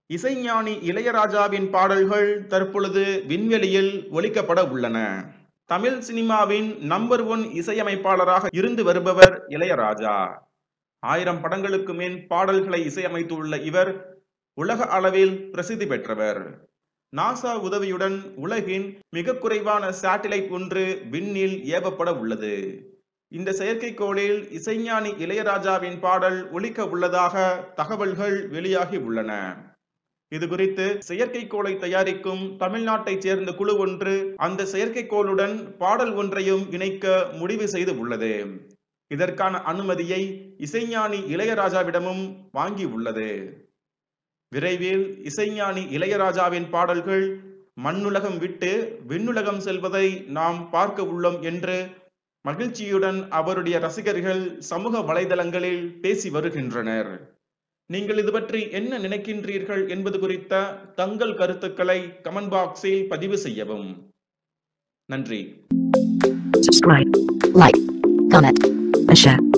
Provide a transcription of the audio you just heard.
இசைஞானி இளையராஜாவின் பாடல்கள் தற்பொழுது விண்வெளியில் ஒலிக்கப்பட உள்ளன தமிழ் சினிமாவின் நம்பர் ஒன் இசையமைப்பாளராக இருந்து வருபவர் இளையராஜா ஆயிரம் படங்களுக்கு மேல் பாடல்களை இசையமைத்துள்ள இவர் உலக அளவில் பிரசித்தி பெற்றவர் நாசா உதவியுடன் உலகின் மிக குறைவான சேட்டிலைட் ஒன்று விண்ணில் ஏவப்பட உள்ளது இந்த செயற்கைக்கோளில் இசைஞானி இளையராஜாவின் பாடல் ஒலிக்க உள்ளதாக தகவல்கள் வெளியாகி உள்ளன இது குறித்து செயற்கைக்கோளை தயாரிக்கும் தமிழ்நாட்டைச் சேர்ந்த குழு ஒன்று அந்த செயற்கைக்கோளுடன் பாடல் ஒன்றையும் இணைக்க முடிவு செய்து உள்ளது இதற்கான அனுமதியை இசைஞானி இளையராஜாவிடமும் வாங்கி உள்ளது விரைவில் இசைஞானி இளையராஜாவின் பாடல்கள் மண்ணுலகம் விட்டு விண்ணுலகம் செல்வதை நாம் பார்க்க உள்ளோம் என்று மகிழ்ச்சியுடன் அவருடைய ரசிகர்கள் சமூக வலைதளங்களில் பேசி வருகின்றனர் நீங்கள் இது பற்றி என்ன நினைக்கின்றீர்கள் என்பது குறித்த தங்கள் கருத்துக்களை கமெண்ட் பாக்ஸில் பதிவு செய்யவும் நன்றி subscribe, like, comment, and share.